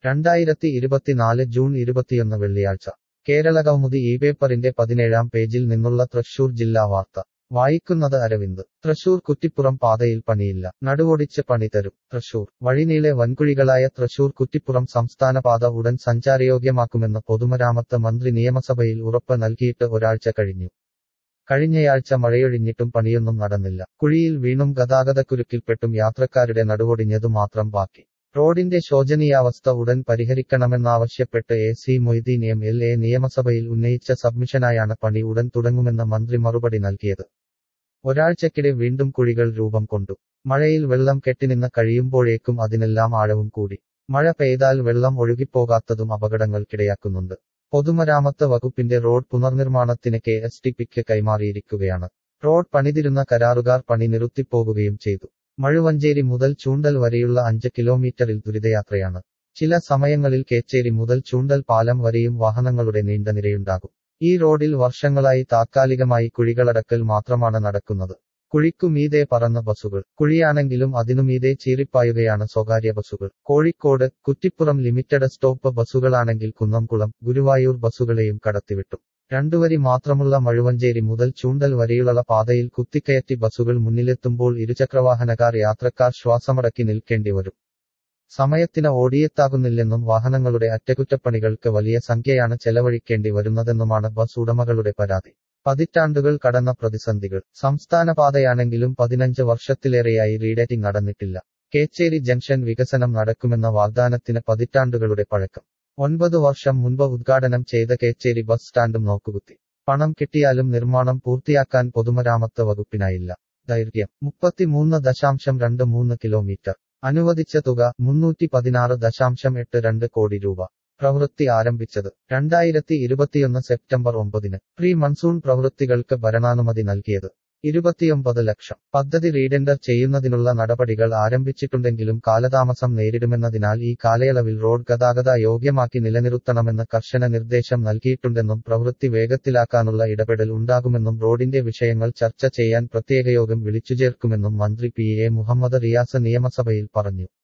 രണ്ടായിരത്തി ഇരുപത്തിനാല് ജൂൺ ഇരുപത്തിയൊന്ന് വെള്ളിയാഴ്ച കേരള കൗമുദി ഈ പേപ്പറിന്റെ പതിനേഴാം പേജിൽ നിന്നുള്ള തൃശൂർ ജില്ലാ വാർത്ത വായിക്കുന്നത് അരവിന്ദ് തൃശൂർ കുറ്റിപ്പുറം പാതയിൽ പണിയില്ല നടുവൊടിച്ച് പണി തരും തൃശൂർ വഴിനീളെ വൻകുഴികളായ തൃശൂർ കുറ്റിപ്പുറം സംസ്ഥാന പാത ഉടൻ സഞ്ചാരയോഗ്യമാക്കുമെന്ന് പൊതുമരാമത്ത് മന്ത്രി നിയമസഭയിൽ ഉറപ്പ് നൽകിയിട്ട് ഒരാഴ്ച കഴിഞ്ഞു കഴിഞ്ഞയാഴ്ച മഴയൊഴിഞ്ഞിട്ടും പണിയൊന്നും നടന്നില്ല കുഴിയിൽ വീണും ഗതാഗതക്കുരുക്കിൽപ്പെട്ടും യാത്രക്കാരുടെ നടുവൊടിഞ്ഞതു മാത്രം ബാക്കി റോഡിന്റെ ശോചനീയാവസ്ഥ ഉടൻ പരിഹരിക്കണമെന്നാവശ്യപ്പെട്ട് A C Moideen M L A നിയമസഭയിൽ ഉന്നയിച്ച സബ്മിഷനായാണ് പണി ഉടൻ തുടങ്ങുമെന്ന് മന്ത്രി മറുപടി നൽകിയത് ഒരാഴ്ചക്കിടെ വീണ്ടും കുഴികൾ രൂപം കൊണ്ടു മഴയിൽ വെള്ളം കെട്ടിനിന്ന് കഴിയുമ്പോഴേക്കും അതിനെല്ലാം ആഴവും കൂടി മഴ പെയ്താൽ വെള്ളം ഒഴുകിപ്പോകാത്തതും അപകടങ്ങൾക്കിടയാക്കുന്നുണ്ട് പൊതുമരാമത്ത് വകുപ്പിന്റെ റോഡ് പുനർനിർമ്മാണത്തിന് കെ എസ് ടി പിക്ക് കൈമാറിയിരിക്കുകയാണ് റോഡ് പണിതിരുന്ന കരാറുകാർ പണി നിർത്തിപ്പോകുകയും ചെയ്തു മഴുവഞ്ചേരി മുതൽ ചൂണ്ടൽ വരെയുള്ള അഞ്ച് കിലോമീറ്ററിൽ ദുരിതയാത്രയാണ് ചില സമയങ്ങളിൽ കേച്ചേരി മുതൽ ചൂണ്ടൽ പാലം വരെയും വാഹനങ്ങളുടെ നീണ്ട നിരയുണ്ടാകും ഈ റോഡിൽ വർഷങ്ങളായി താത്കാലികമായി കുഴികളടക്കൽ മാത്രമാണ് നടക്കുന്നത് കുഴിക്കുമീതെ പറന്ന ബസുകൾ കുഴിയാണെങ്കിലും അതിനുമീതെ ചീറിപ്പായുകയാണ് സ്വകാര്യ ബസുകൾ കോഴിക്കോട് കുറ്റിപ്പുറം ലിമിറ്റഡ് സ്റ്റോപ്പ് ബസുകളാണെങ്കിൽ കുന്നംകുളം ഗുരുവായൂർ ബസുകളെയും കടത്തിവിട്ടു രണ്ടുവരി മാത്രമുള്ള മഴുവഞ്ചേരി മുതൽ ചൂണ്ടൽ വരെയുള്ള പാതയിൽ കുത്തിക്കയറ്റി ബസുകൾ മുന്നിലെത്തുമ്പോൾ ഇരുചക്രവാഹനക്കാർ യാത്രക്കാർ ശ്വാസമടക്കി നിൽക്കേണ്ടി വരും സമയത്തിന് ഓടിയെത്താകുന്നില്ലെന്നും വാഹനങ്ങളുടെ അറ്റകുറ്റപ്പണികൾക്ക് വലിയ സംഖ്യയാണ് ചെലവഴിക്കേണ്ടി വരുന്നതെന്നുമാണ് ബസ് ഉടമകളുടെ പരാതി പതിറ്റാണ്ടുകൾ കടന്ന പ്രതിസന്ധികൾ സംസ്ഥാന പാതയാണെങ്കിലും പതിനഞ്ച് വർഷത്തിലേറെയായി റീഡേറ്റിംഗ് നടന്നിട്ടില്ല കേച്ചേരി ജംഗ്ഷൻ വികസനം നടക്കുമെന്ന വാഗ്ദാനത്തിന് പതിറ്റാണ്ടുകളുടെ പഴക്കം ഒൻപത് വർഷം മുൻപ് ഉദ്ഘാടനം ചെയ്ത കേച്ചേരി ബസ് സ്റ്റാൻഡും നോക്കുകുത്തി പണം കിട്ടിയാലും നിർമ്മാണം പൂർത്തിയാക്കാൻ പൊതുമരാമത്ത് വകുപ്പിനായില്ല ദൈർഘ്യം മുപ്പത്തിമൂന്ന് ദശാംശം രണ്ട് മൂന്ന് കിലോമീറ്റർ അനുവദിച്ച തുക മുന്നൂറ്റി പതിനാറ് ദശാംശം എട്ട് രണ്ട് കോടി രൂപ പ്രവൃത്തി ആരംഭിച്ചത് രണ്ടായിരത്തി ഇരുപത്തിയൊന്ന് സെപ്റ്റംബർ ഒമ്പതിന് പ്രീ മൺസൂൺ പ്രവൃത്തികൾക്ക് ഭരണാനുമതി നൽകിയത് ഇരുപത്തിയൊമ്പത് ലക്ഷം പദ്ധതി റീഡെൻഡർ ചെയ്യുന്നതിനുള്ള നടപടികൾ ആരംഭിച്ചിട്ടുണ്ടെങ്കിലും കാലതാമസം നേരിടുമെന്നതിനാൽ ഈ കാലയളവിൽ റോഡ് ഗതാഗത യോഗ്യമാക്കി നിലനിർത്തണമെന്ന് കർശന നിർദ്ദേശം നൽകിയിട്ടുണ്ടെന്നും പ്രവൃത്തി വേഗത്തിലാക്കാനുള്ള ഇടപെടൽ ഉണ്ടാകുമെന്നും റോഡിന്റെ വിഷയങ്ങൾ ചർച്ച ചെയ്യാൻ പ്രത്യേകയോഗം വിളിച്ചുചേർക്കുമെന്നും മന്ത്രി പി എ മുഹമ്മദ് റിയാസ് നിയമസഭയിൽ പറഞ്ഞു